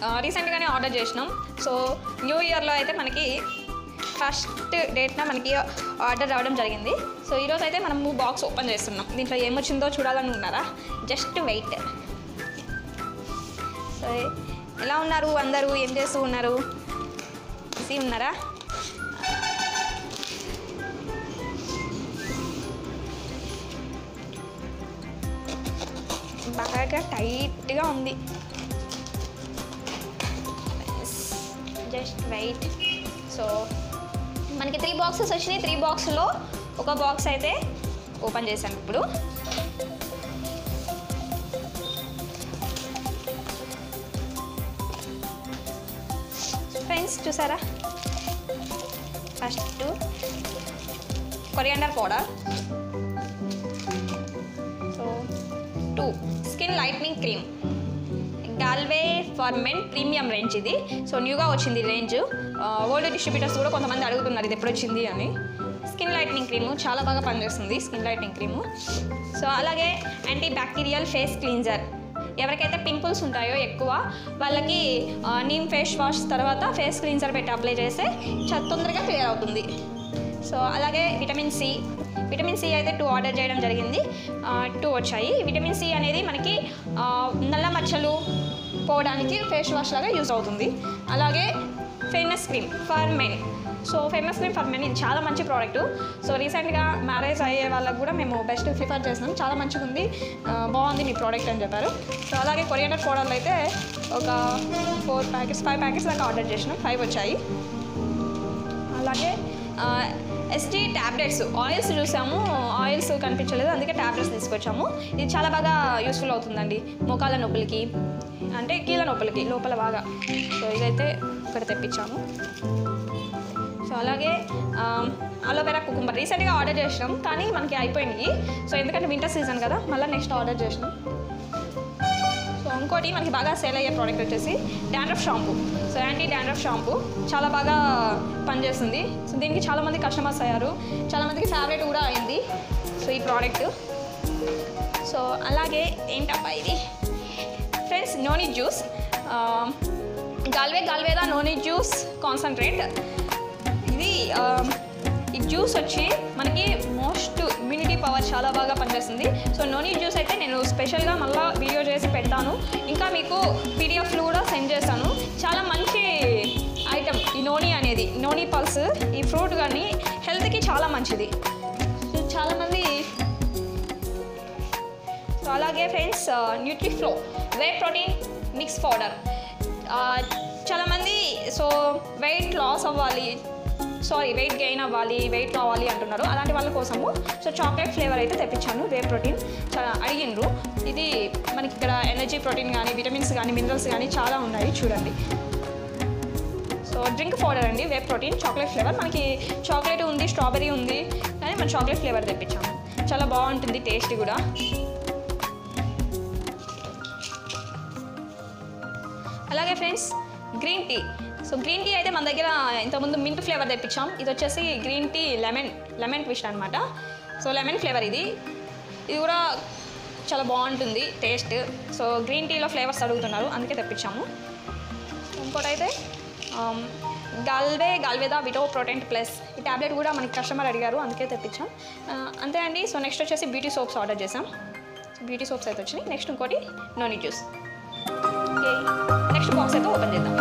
రీసెంట్గానే ఆర్డర్ చేసినాం so new ఇయర్లో అయితే మనకి ఫస్ట్ డేట్న మనకి ఆర్డర్ రావడం జరిగింది సో ఈరోజు అయితే మనము బాక్స్ ఓపెన్ చేస్తున్నాం దీంట్లో ఏమొచ్చిందో చూడాలనుకున్నారా జస్ట్ వెయిట్ సో ఎలా ఉన్నారు అందరూ ఏం చేస్తూ ఉన్నారు బిజీ ఉన్నారా బాగా టైట్గా ఉంది జస్ట్ వెయిట్ సో మనకి త్రీ బాక్సెస్ వచ్చినాయి త్రీ బాక్స్లో ఒక బాక్స్ అయితే ఓపెన్ చేశాను ఇప్పుడు ఫ్రెండ్స్ చూసారా first coriander powder so two skin lightening cream Galway for men premium range ఇది సో న్యూగా వచ్చింది రేంజ్ ఓల్డ్ డిస్ట్రిబ్యూటర్స్ కూడా కొంతమంది అడుగుతున్నారు ఇది ఎప్పుడు వచ్చింది అని స్కిన్ లైట్నింగ్ క్రీము చాలా బాగా పనిచేస్తుంది స్కిన్ లైట్నింగ్ క్రీము సో అలాగే యాంటీ బ్యాక్టీరియల్ ఫేస్ క్లీన్జర్ ఎవరికైతే పింపుల్స్ ఉంటాయో ఎక్కువ వాళ్ళకి ఆ, నీమ్ ఫేస్ వాష్ తర్వాత ఫేస్ క్లీన్జర్ పెట్టి అప్లై చేస్తే చాలా తొందరగా క్లియర్ అవుతుంది సో అలాగే విటమిన్ సి విటమిన్ సి అయితే టూ ఆర్డర్ చేయడం జరిగింది టూ వచ్చాయి విటమిన్ సి అనేది మనకి ఆ, నల్ల మచ్చలు పోవడానికి ఫేస్ వాష్ లాగా యూస్ అవుతుంది అలాగే famous cream for men so famous cream for men ఇది చాలా మంచి ప్రోడక్ట్ సో రీసెంట్గా మ్యారేజ్ అయ్యే వాళ్ళకి కూడా మేము బెస్ట్ ప్రిఫర్ చేస్తున్నాం చాలా మంచిగా ఉంది ఆ, బాగుంది మీ ప్రోడక్ట్ అని చెప్పారు సో అలాగే కొరియాండర్ పౌడర్లు అయితే ఒక ఫోర్ ప్యాకెట్స్ ఫైవ్ ప్యాకెట్స్ దాకా ఆర్డర్ చేసినాం ఫైవ్ వచ్చాయి అలాగే ఎస్టీ ట్యాబ్లెట్స్ ఆయిల్స్ చూసాము ఆయిల్స్ కనిపించలేదు అందుకే ట్యాబ్లెట్స్ తీసుకొచ్చాము ఇది చాలా బాగా యూస్ఫుల్ అవుతుందండి మోకాల నొప్పులకి అంటే కీళ్ళ నొప్పులకి లోపల బాగా సో ఇదైతే ఇక్కడ తెప్పించాము సో అలాగే అలోవెరా కుకుంబర్ రీసెంట్గా ఆర్డర్ చేసినాం కానీ మనకి అయిపోయినాయి సో ఎందుకంటే వింటర్ సీజన్ కదా మళ్ళీ నెక్స్ట్ ఆర్డర్ చేసినాం సో ఇంకోటి మనకి బాగా సేల్ అయ్యే ప్రోడక్ట్ వచ్చేసి dandruff shampoo so anti dandruff shampoo చాలా బాగా పనిచేస్తుంది సో దీనికి చాలామంది కస్టమర్స్ అయ్యారు చాలామందికి ఫేవరెట్ కూడా అయింది సో ఈ ప్రోడక్ట్ సో అలాగే ఏంటబ్బా ఇది ఫ్రెండ్స్ నోని జ్యూస్ గాల్వే గాల్వేదా నోని జ్యూస్ కాన్సన్ట్రేట్ ఇది ఆ, ఈ జ్యూస్ వచ్చి మనకి మోస్ట్ ఇమ్యూనిటీ పవర్ చాలా బాగా పనిచేస్తుంది సో నోని జ్యూస్ అయితే నేను స్పెషల్గా మళ్ళీ వీడియో చేసి పెడతాను ఇంకా మీకు పీడిఎఫ్లు కూడా సెండ్ చేస్తాను చాలా మంచి ఐటమ్ ఈ నోని అనేది నోని పల్స్ ఈ ఫ్రూట్ కానీ హెల్త్కి చాలా మంచిది సో చాలామంది సో అలాగే friends Nutriflo whey protein mix powder చాలామంది సో వెయిట్ లాస్ అవ్వాలి సారీ వెయిట్ గెయిన్ అవ్వాలి వెయిట్ రావాలి అంటున్నారు అలాంటి వాళ్ళ కోసము సో చాక్లెట్ ఫ్లేవర్ అయితే తెప్పించాను వే ప్రోటీన్ చాలా అడిగినరు ఇది మనకి ఇక్కడ ఎనర్జీ ప్రోటీన్ కానీ విటమిన్స్ కానీ మినరల్స్ కానీ చాలా ఉన్నాయి చూడండి సో డ్రింక్ పౌడర్ అండి వే ప్రోటీన్ చాక్లెట్ ఫ్లేవర్ మనకి చాక్లెట్ ఉంది స్ట్రాబెరీ ఉంది కానీ మన చాక్లెట్ ఫ్లేవర్ తెప్పించాము చాలా బాగుంటుంది టేస్ట్ కూడా అలాగే friends green tea so green tea అయితే మన దగ్గర ఇంతకుముందు మింట్ ఫ్లేవర్ తెప్పించాం ఇది వచ్చేసి green tea lemon lemon twist అనమాట సో లెమన్ ఫ్లేవర్ ఇది ఇది కూడా చాలా బాగుంటుంది టేస్ట్ సో గ్రీన్ టీలో ఫ్లేవర్స్ అడుగుతున్నారు అందుకే తెప్పించాము ఇంకోటి అయితే గాల్వే గాల్వేదా విటో ప్రోటెంట్ ప్లస్ ఈ ట్యాబ్లెట్ కూడా మనకి కస్టమర్ అడిగారు అందుకే తెప్పించాం ఆ, అంతే అండి సో నెక్స్ట్ వచ్చేసి బ్యూటీ సోప్స్ ఆర్డర్ చేసాం బ్యూటీ సోప్స్ అయితే వచ్చినాయి నెక్స్ట్ ఇంకోటి noni juice okay next box అయితే ఓపెన్ చేద్దాం